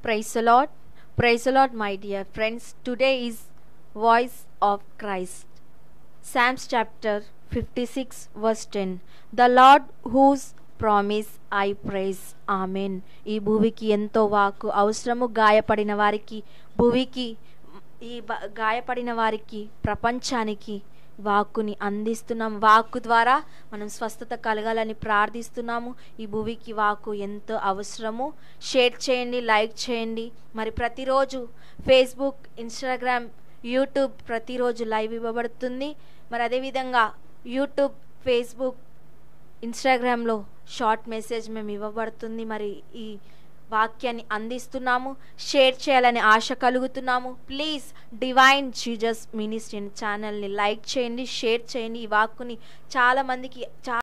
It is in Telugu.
Praise the Lord. Praise the Lord, my dear friends. Today is Voice of Christ. Psalms chapter 56, verse 10. The Lord whose promise I praise amen ఈ భూమికి ఎంతో వాకు అవసరము గాయపడిన వారికి భూమికి ఈ బ- గాయపడిన వారికి ప్రపంచానికి వాక్కుని అందిస్తున్నాం వాక్కు ద్వారా మనం స్వస్థత కలగాలని ప్రార్థిస్తున్నాము ఈ భూమికి వాకు ఎంతో అవసరము షేర్ చేయండి లైక్ చేయండి మరి ప్రతిరోజు ఫేస్బుక్ ఇన్స్టాగ్రామ్ యూట్యూబ్ ప్రతిరోజు లైవ్ ఇవ్వబడుతుంది మరి అదేవిధంగా యూట్యూబ్ ఫేస్బుక్ ఇన్స్టాగ్రామ్లో షార్ట్ మెసేజ్ మేము ఇవ్వబడుతుంది మరి ఈ వాక్యాన్ని అందిస్తున్నాము షేర్ చేయాలని ఆశ కలుగుతున్నాము ప్లీజ్ డివైన్ జీజస్ మినిస్ట్రీ ఛానల్ని లైక్ చేయండి షేర్ చేయండి ఈ వాక్కుని చాలామందికి చాలా